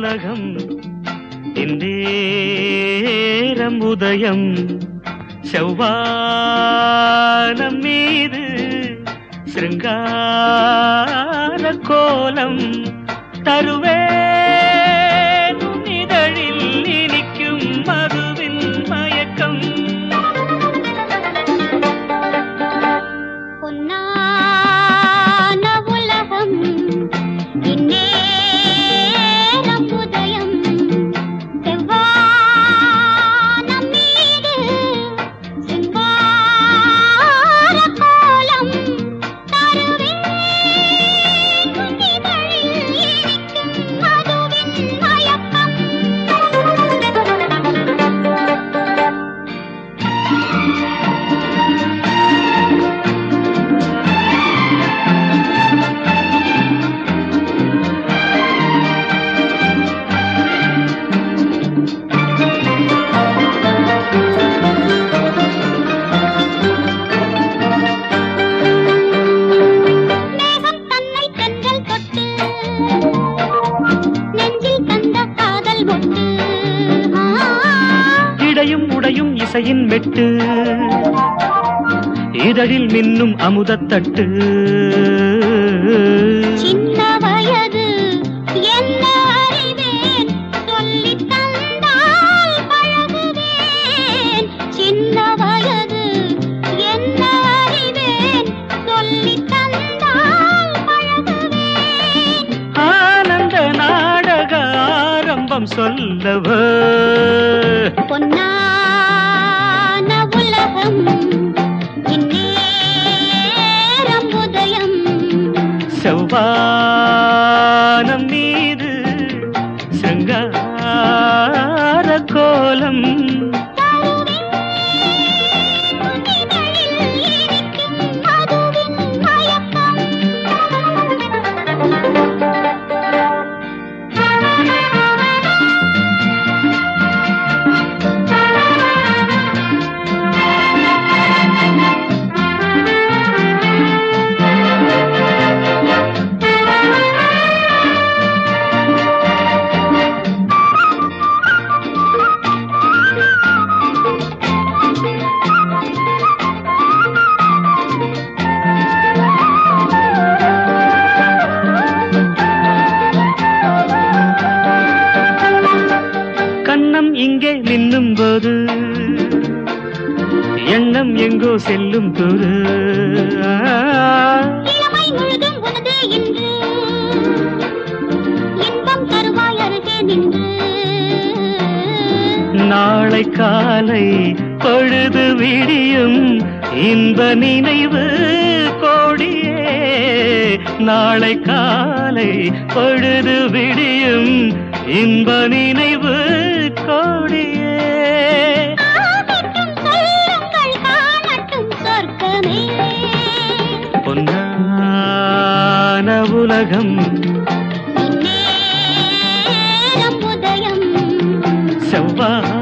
உலகம் இந்நேரம் உதயம் செவ்வானம் மீது சிருங்கார கோலம் தருவேன் உன் இதழில் இனிக்கும் மதுவின் மயக்கம் பொன்னான உலகம் இந்நேரம் உதயம் செவ்வானம் மீது சிங்கார கோலம் தருவேன் உன் இதழில் இனிக்கும் மதுவின் மயக்கம் மேகம் தன்னை தென்றல் தொட்டு நெஞ்சில் தந்த காதல் மொட்டு ஆ, இடையும் உடையும் இசையின் மெட்டு இதழில் மின்னும் அமுதத்தட்டு சின்ன வயது என்ன அறிவேன் சொல்லித் தந்தால் பழகுவேன் சின்ன வயது என்ன அறிவேன் சொல்லித் தந்தால் பழகுவேன் ஆனந்த நாடக ஆரம்பம் சொல்லவோ பொன்னான உலகம் இந்நேரம் உதயம் செவ்வானம் மீது சிருங்கார கோலம் கண்ணம் இங்கே நின்னும் போது எண்ணம் எங்கோ செல்லும் தூரு இளமை முழுதும் உனது இன்று இன்பம் தருவாய் அருகே நின்று நாளை காலை பொழுது விடியும் இன்ப நினைவு கோடியே நாளை காலை பொழுது விடியும் இன்ப நினைவு கோடியே ஆகட்டும் சொல்லுங்கள் காணட்டும் சொர்க்கமே பொன்னான உலகம் இந்நேரம் உதயம் செவ்வாய்